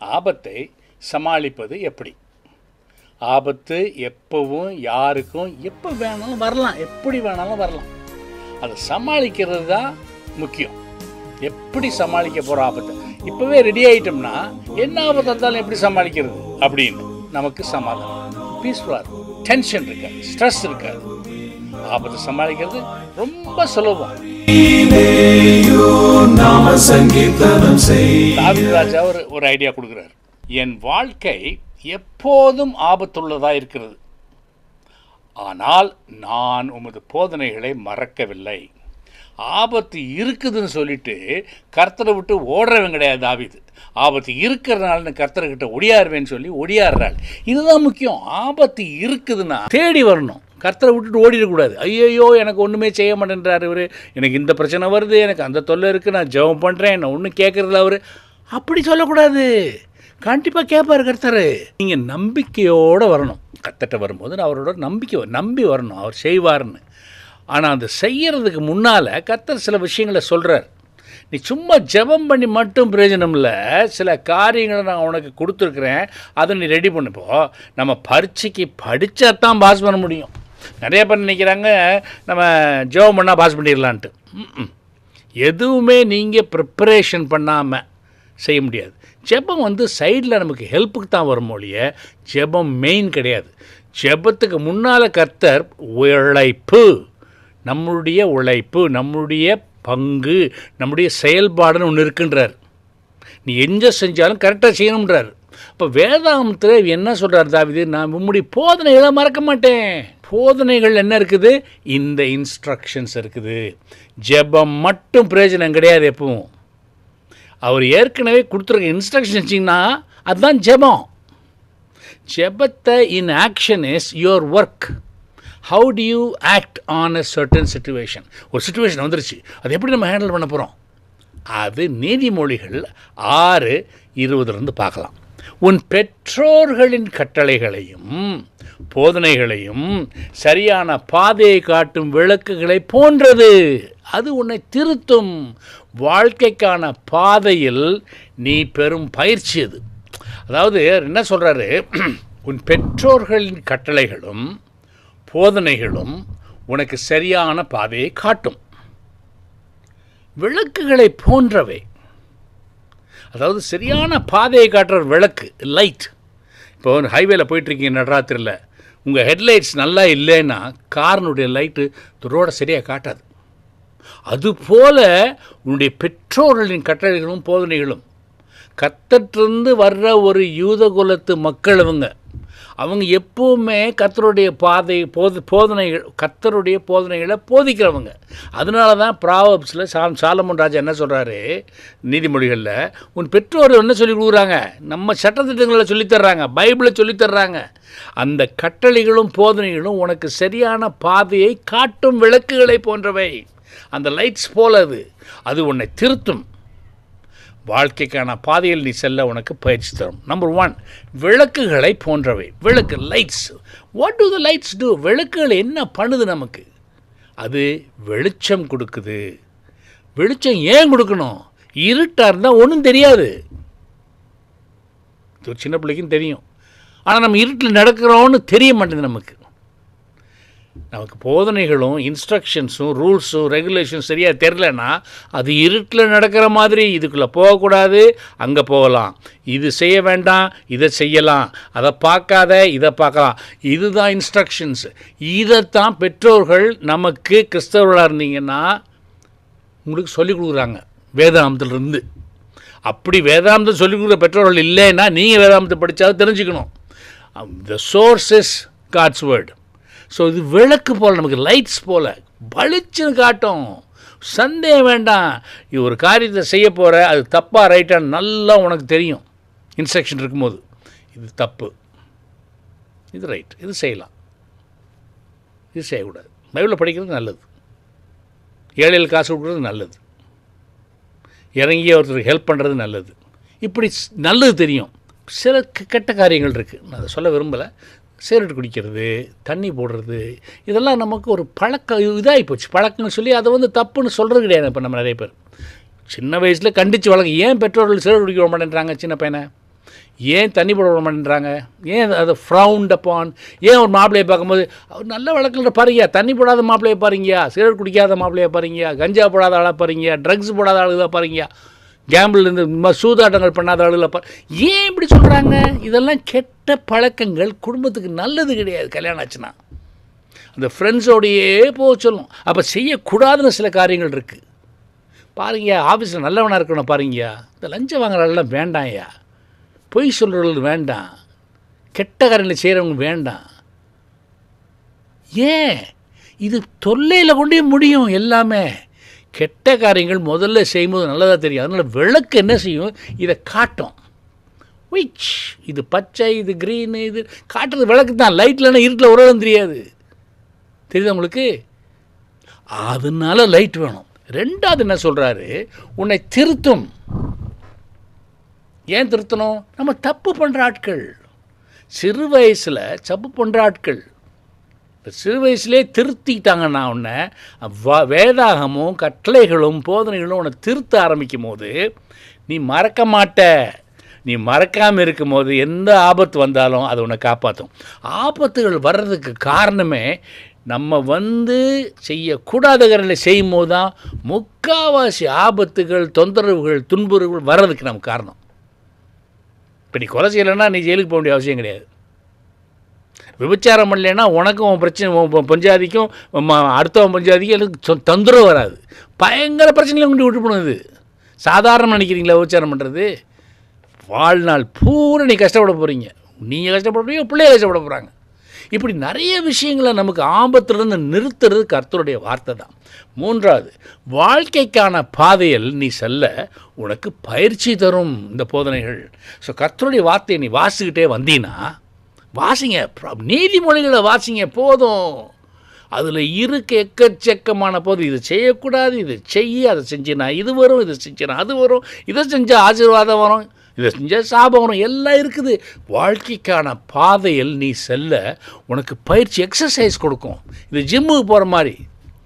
ஆபத்தை சமாளிப்பது எப்படி ஆபத்து எப்பவும் யாருக்கும் எப்போ வேணாலும் வரலாம் எப்படி வேணாலும் வரலாம் அதை சமாளிக்கிறது தான் முக்கியம் எப்படி சமாளிக்க போகிற ஆபத்தை இப்போவே ரெடி ஆயிட்டோம்னா என்ன ஆபத்து இருந்தாலும் எப்படி சமாளிக்கிறது அப்படின்னு நமக்கு சமாதானம் பீஸ்ஃபுல்லாக இருக்கும் டென்ஷன் இருக்காது ஸ்ட்ரெஸ் இருக்காது ஆபத்தை சமாளிக்கிறது ரொம்ப சுலபம் நாம சங்கீர்த்தனம் செய் தாவீது ராஜா ஒரு ஒரு ஐடியா கொடுக்குறாரு என் வாழ்க்கை எப்போதும் ஆபத்துள்ளதாக இருக்கிறது ஆனால் நான் உமது போதனைகளை மறக்கவில்லை ஆபத்து இருக்குதுன்னு சொல்லிட்டு கர்த்தரை விட்டு ஓடுறவன் கிடையாது தாவீது ஆபத்து இருக்கிறதுனால நான் கர்த்தர்கிட்ட ஒடியாருவேன்னு சொல்லி ஒடியாடுறாள் இதுதான் முக்கியம் ஆபத்து இருக்குதுன்னா தேடி வரணும் கர்த்தரை விட்டுட்டு ஓடிடக்கூடாது ஐயையோ எனக்கு ஒன்றுமே செய்ய மாட்டேன்றார் இவர் எனக்கு இந்த பிரச்சனை வருது எனக்கு அந்த தொல்லை இருக்குது நான் ஜெபம் பண்ணுறேன் நான் ஒன்றும் கேட்குறதில்ல அவர் அப்படி சொல்லக்கூடாது கண்டிப்பாக கேட்பார் கர்த்தர் நீங்கள் நம்பிக்கையோடு வரணும் கத்தட்ட வரும்போது அவரோட நம்பிக்கை வ- நம்பி வரணும் அவர் செய்வார்னு ஆனால் அந்த செய்யறதுக்கு முன்னால் கர்த்தர் சில விஷயங்களை சொல்கிறார் நீ சும்மா ஜெபம் பண்ணி மட்டும் பிரயோஜனம் இல்லை சில காரியங்களை நான் உனக்கு கொடுத்துருக்குறேன் அதை நீ ரெடி பண்ணுப்போ நம்ம பரீட்சைக்கு படித்தா தான் பாஸ் பண்ண முடியும் நிறைய பேர் நினைக்கிறாங்க நம்ம ஜெபம் பண்ணால் பாஸ் பண்ணிடலான்ட்டு ம்ம். எதுவுமே நீங்கள் ப்ரிப்பரேஷன் பண்ணாமல் செய்ய முடியாது ஜெபம் வந்து சைடில் நமக்கு ஹெல்ப்புக்கு தான் வரும் ஒழிய ஜெபம் மெயின் கிடையாது ஜெபத்துக்கு முன்னால் கர்த்தர் உழைப்பு நம்முடைய உழைப்பு நம்முடைய பங்கு நம்முடைய செயல்பாடுன்னு ஒன்று இருக்குன்றார் நீ எங்கே செஞ்சாலும் கரெக்டாக செய்யணுன்றார் இப்போ வேதாகமத்தில் என்ன சொல்கிறார் தாவிது நான் உம்முடைய போதனைகளை மறக்க மாட்டேன் போதனைகள் என்ன இருக்குது இந்த இன்ஸ்ட்ரக்ஷன்ஸ் இருக்குது ஜெபம் மட்டும் பிரயோஜனம் கிடையாது எப்பவும் அவர் ஏற்கனவே கொடுத்துருக்க இன்ஸ்ட்ரக்ஷன் வச்சிங்கன்னா அதுதான் ஜெபம் ஜெபத்தை in action is your work how do you act on a certain situation ஒரு சுச்சுவேஷன் வந்துருச்சு அது எப்படி நம்ம ஹேண்டில் பண்ண போகிறோம் அது நீதிமொழிகள் ஆறு இருபதுலேருந்து பார்க்கலாம் உன் பெற்றோர்களின் கட்டளைகளையும் போதனைகளையும் சரியான பாதையை காட்டும் விளக்குகளை போன்றது அது உன்னை திருத்தும் வாழ்க்கைக்கான பாதையில் நீ பெறும் பயிற்சி அது அதாவது என்ன சொல்கிறாரு உன் பெற்றோர்களின் கட்டளைகளும் போதனைகளும் உனக்கு சரியான பாதையை காட்டும் விளக்குகளை போன்றவை அதாவது சரியான பாதையை காட்டுற ஒரு விளக்கு லைட் இப்போ ஹைவேல போயிட்டுருக்கீங்க நடராத்திரியில் உங்கள் ஹெட்லைட்ஸ் நல்லா இல்லைன்னா காரினுடைய லைட்டு ரோடை சரியாக காட்டாது அதுபோல உன்னுடைய பெற்றோர்களின் கட்டளைகளும் போதனைகளும் கத்தற்றிருந்து வர்ற ஒரு யூத குலத்து மக்கள் அவங்க அவங்க எப்பவுமே கத்தருடைய பாதை போத போதனைகள் கத்தருடைய போதனைகளை போதிக்கிறவங்க அதனால தான் ப்ராவப்ஸில் சா சாலமன் ராஜா என்ன சொல்கிறாரு நீதிமொழிகளில் உன் பெற்றோர் என்ன சொல்லி கொடுக்குறாங்க நம்ம சட்டத்திட்டங்களை சொல்லித்தர்றாங்க பைபிளை சொல்லித்தர்றாங்க அந்த கட்டளைகளும் போதனைகளும் உனக்கு சரியான பாதையை காட்டும் விளக்குகளை போன்றவை அந்த லைட்ஸ் போல அது அது உன்னை திருத்தும் வாழ்க்கைக்கான பாதையில் நீ செல்ல உனக்கு பயிற்சி தரும் நம்பர் ஒன் விளக்குகளை போன்றவை விளக்கு lights what do the lights do விளக்குகள் என்ன பண்ணுது நமக்கு அது வெளிச்சம் கொடுக்குது வெளிச்சம் ஏன் கொடுக்கணும் இருட்டாக இருந்தால் ஒன்றும் தெரியாது இது ஒரு சின்ன பிள்ளைக்கும் தெரியும் ஆனால் நம்ம இருட்டில் நடக்கிறோன்னு தெரிய மாட்டேங்குது நமக்கு நமக்கு போதனைகளும் இன்ஸ்ட்ரக்ஷன்ஸும் ரூல்ஸும் ரெகுலேஷன் சரியாக தெரிலனா அது இருட்டில் நடக்கிற மாதிரி இதுக்குள்ளே போகக்கூடாது அங்கே போகலாம் இது செய்ய வேண்டாம் இதை செய்யலாம் அதை பார்க்காத இதை பார்க்கலாம் இதுதான் இன்ஸ்ட்ரக்ஷன்ஸ் இதைத்தான் பெற்றோர்கள் நமக்கு கிறிஸ்தவர்களாக இருந்தீங்கன்னா உங்களுக்கு சொல்லிக் கொடுக்குறாங்க வேதாந்தத்திலிருந்து அப்படி வேதாந்தம் சொல்லிக் கொடுக்குற பெற்றோர்கள் இல்லைன்னா நீங்கள் வேதாந்தத்தை படித்தாலும் தெரிஞ்சுக்கணும் the source is God's word so இது விளக்கு போல் நமக்கு லைட்ஸ் போல் பளிச்சுன்னு காட்டும் சந்தேகம் வேண்டாம் இது ஒரு காரியத்தை செய்ய போகிற அது தப்பாக ரைட்டான்னு நல்லா உனக்கு தெரியும் இன்ஸ்ட்ரக்ஷன் இருக்கும்போது இது தப்பு இது ரைட் இது செய்யலாம் இது செய்யக்கூடாது பைபிளில் படிக்கிறது நல்லது ஏழையில் காசு கொடுக்குறது நல்லது இறங்கி ஒருத்தருக்கு ஹெல்ப் பண்ணுறது நல்லது இப்படி ஸ்- நல்லது தெரியும் சில கெ- கெட்ட காரியங்கள் இருக்குது நான் அதை சொல்ல விரும்பலை சிகரெட் குடிக்கிறது தண்ணி போடுறது இதெல்லாம் நமக்கு ஒரு பழக்கம் இதாகி போச்சு பழக்கம்னு சொல்லி அதை வந்து தப்புன்னு சொல்கிறது கிடையாது இப்போ நம்ம நிறைய பேர் சின்ன வயசில் கண்டித்து வளர்க்க ஏன் பெற்றோர்கள் சிகரெட் குடிக்க மாட்டேன்றாங்க சின்ன பையனை ஏன் தண்ணி போட விட மாட்டேன்றாங்க ஏன் அதை ஃப்ரவுண்ட் அப்பான் ஏன் ஒரு மாப்பிள்ளையை பார்க்கும்போது அவர் நல்ல வழக்கில் பாருங்க தண்ணி போடாத மாப்பிள்ளையை பாருங்கயா சிகரெட் குடிக்காத மாப்பிள்ளையை பாருங்கயா கஞ்சா போடாத ஆளாக பாருங்க ட்ரக்ஸ் போடாத ஆளுகளை பாருங்க கேம்பிள் இருந்து இந்த மாதிரி சூதாட்டங்கள் பண்ணாத ஆளுகளை பாரு ஏன் இப்படி சொல்கிறாங்க இதெல்லாம் கெட்ட பழக்கங்கள் குடும்பத்துக்கு நல்லது கிடையாது கல்யாணம் ஆச்சுன்னா அந்த ஃப்ரெண்ட்ஸோடையே போக சொல்லும் அப்போ செய்யக்கூடாதுன்னு சில காரியங்கள் இருக்குது பாருங்கய்யா ஆஃபீஸில் நல்லவனாக இருக்கணும் பாருங்கய்யா இந்த லஞ்சம் வாங்குறதெல்லாம் வேண்டாம்யா பொய் சொல்கிறது வேண்டாம் கெட்ட காரியங்களை செய்கிறவங்க வேண்டாம் ஏன் இது தொல்லையில் கொண்டே முடியும் எல்லாமே கெட்ட காரியங்கள் முதல்ல செய்யும்போது நல்லதாக தெரியும் அதனால் விளக்கு என்ன செய்யும் இதை காட்டும் விச் இது பச்சை இது க்ரீனு இது காட்டுறது விளக்கு தான் லைட்லன்னா இருட்டில் உரலும் தெரியாது தெரியுதா உங்களுக்கு அதனால லைட் வேணும் ரெண்டாவது என்ன சொல்கிறாரு உன்னை திருத்தும் ஏன் திருத்தணும் நம்ம தப்பு பண்ணுற ஆட்கள் சிறு வயசில் தப்பு பண்ணுற ஆட்கள் இந்த சிறு வயசுலேயே திருத்திட்டாங்கன்னா உன்னை வ- வேதாகமும் கட்டளைகளும் போதனைகளும் உன்னை திருத்த ஆரம்பிக்கும் போது நீ மறக்க மாட்ட நீ மறக்காமல் இருக்கும்போது எந்த ஆபத்து வந்தாலும் அது உன்னை காப்பாற்றும் ஆபத்துகள் வர்றதுக்கு காரணமே நம்ம வந்து செய்யக்கூடாத காரியங்களை செய்யும் போது தான் முக்காவாசி ஆபத்துகள் தொந்தரவுகள் துன்புறுகள் வர்றதுக்கு நம்ம காரணம் இப்போ நீ கொலை செய்யலைன்னா நீ ஜெயிலுக்கு போக வேண்டிய அவசியம் கிடையாது விபச்சாரம் பண்ணலைன்னா உனக்கும் உன் பிரச்சனை உன் ப- பஞ்சாதிக்கும் ம- அடுத்தவன் பஞ்சாதிக்கும் எனக்கு தொ- தொந்தரவு வராது பயங்கர பிரச்சனைகளை கொண்டு விட்டு போனது சாதாரணம் நினைக்கிறீங்களா விபச்சாரம் பண்ணுறது வாழ்நாள் பூரா நீ கஷ்டப்பட போகிறீங்க நீங்கள் கஷ்டப்பட போறீங்க பிள்ளைய கஷ்டப்பட போகிறாங்க இப்படி நிறைய விஷயங்களை நமக்கு ஆபத்துலேருந்து நிறுத்துறது கர்த்தருடைய வார்த்தை தான் மூன்றாவது வாழ்க்கைக்கான பாதையில் நீ செல்ல உனக்கு பயிற்சி தரும் இந்த போதனைகள் ஸோ கர்த்தருடைய வார்த்தையை நீ வாசிக்கிட்டே வந்தீன்னா வாசிங்க பிர- நீதிமொழிகளை வாசிங்க போதும் அதில் இருக்க எக்கச்சக்கமான போது இது செய்யக்கூடாது இது செய்ய அதை செஞ்சினா இது வரும் இது செஞ்சினா அது வரும் இதை செஞ்சால் ஆசீர்வாதம் வரும் இதை செஞ்சால் சாபம் வரும் எல்லாம் இருக்குது வாழ்க்கைக்கான பாதையில் நீ செல்ல உனக்கு பயிற்சி எக்ஸசைஸ் கொடுக்கும் இது ஜிம்முக்கு போகிற மாதிரி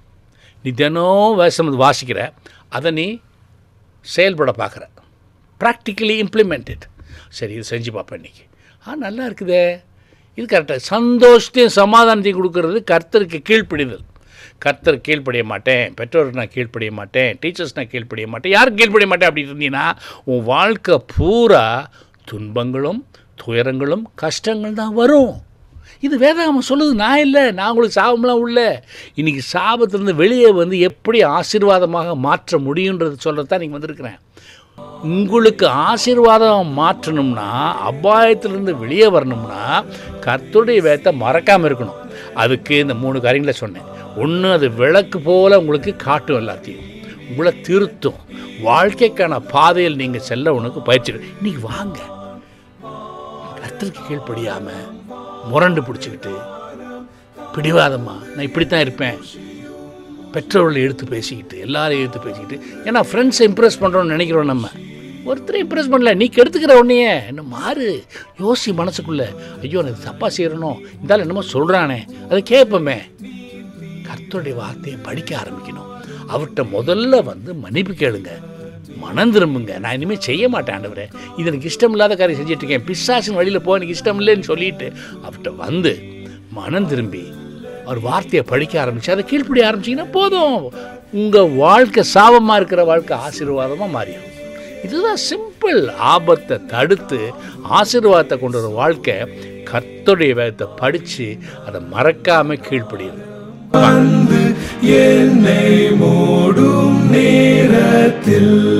நீ தினம் வேஷம் வாசிக்கிற அதை நீ செயல்பட பார்க்குற ப்ராக்டிக்கலி இம்ப்ளிமெண்டட் சரி இது செஞ்சு பார்ப்பேன் இன்னைக்கு ஆ நல்லா இருக்குதே இது கரெக்டாக சந்தோஷத்தையும் சமாதானத்தையும் கொடுக்கறது கர்த்தருக்கு கீழ்ப்படிதல் கர்த்தர் கீழ்ப்படிய மாட்டேன் பெற்றோருக்கு நான் கீழ்ப்படிய மாட்டேன் டீச்சர்ஸ் நான் கீழ்ப்படிய மாட்டேன் யாரும் கீழ்ப்படிய மாட்டேன் அப்படி இருந்தீங்கன்னா உன் வாழ்க்கை பூரா துன்பங்களும் துயரங்களும் கஷ்டங்கள் தான் வரும் இது வேதாகமம் சொல்லுது நான் இல்லை நான் உங்களுக்கு சாபம்லாம் உள்ள இன்னைக்கு சாபத்திலிருந்து வெளியே வந்து எப்படி ஆசீர்வாதமாக மாற்ற முடியுன்றது சொல்கிறது தான் நீங்கள் வந்திருக்கிறேன் உங்களுக்கு ஆசீர்வாதம் மாற்றணும்னா அபாயத்திலிருந்து வெளியே வரணும்னா கர்த்தருடைய வேதத்தை மறக்காமல் இருக்கணும் அதுக்கு இந்த மூணு காரியங்களை சொன்னேன் ஒன்று அது விளக்கு போல உங்களுக்கு காட்டும் எல்லாத்தையும் உங்களை திருத்தும் வாழ்க்கைக்கான பாதையில் நீங்கள் செல்ல உனக்கு பயிற்சி கொடு. இன்னைக்கு வாங்க கர்த்தருக்கு கீழ்ப்படியாமல் முரண்டு பிடிச்சிக்கிட்டு பிடிவாதமா நான் இப்படித்தான் இருப்பேன் பெற்றோர்களை எடுத்து பேசிக்கிட்டு எல்லாரையும் எடுத்து பேசிக்கிட்டு ஏன்னா ஃப்ரெண்ட்ஸை இம்ப்ரெஸ் பண்ணுறோம்னு நினைக்கிறோம் நம்ம ஒருத்தரை இம்ப்ரெஸ் பண்ணல நீ கெடுத்துக்கிற உடனே என்ன மாறு யோசி மனசுக்குள்ள ஐயோ எனக்கு தப்பாக செய்யணும் இருந்தாலும் என்னமோ சொல்கிறானே அதை கேட்போமே கர்த்தருடைய வார்த்தையை படிக்க ஆரம்பிக்கணும் அவர்கிட்ட முதல்ல வந்து மன்னிப்பு கேளுங்க மனம் திரும்புங்க நான் இனிமேல் செய்ய மாட்டேன் ஆண்டவரே இது எனக்கு இஷ்டம் இல்லாத காரியம் செஞ்சுட்டு இருக்கேன் பிசாசின் வழியில் போக எனக்கு இஷ்டம் இல்லைன்னு சொல்லிட்டு அவர்கிட்ட வந்து மனம் திரும்பி அவர் வார்த்தையை படிக்க ஆரம்பிச்சு அதை கீழ்ப்படிய ஆரம்பிச்சிங்கன்னா போதும் உங்கள் வாழ்க்கை சாபமாக இருக்கிற வாழ்க்கை ஆசீர்வாதமாக மாறிடும் இதுதான் சிம்பிள் ஆபத்தை தடுத்து ஆசீர்வாதத்தை கொண்டு வர வாழ்க்கை கர்த்தருடைய வேதத்தை படித்து அதை மறக்காமல் கீழ்ப்படியுது வந்து என்னை மூடும் நேரத்தில்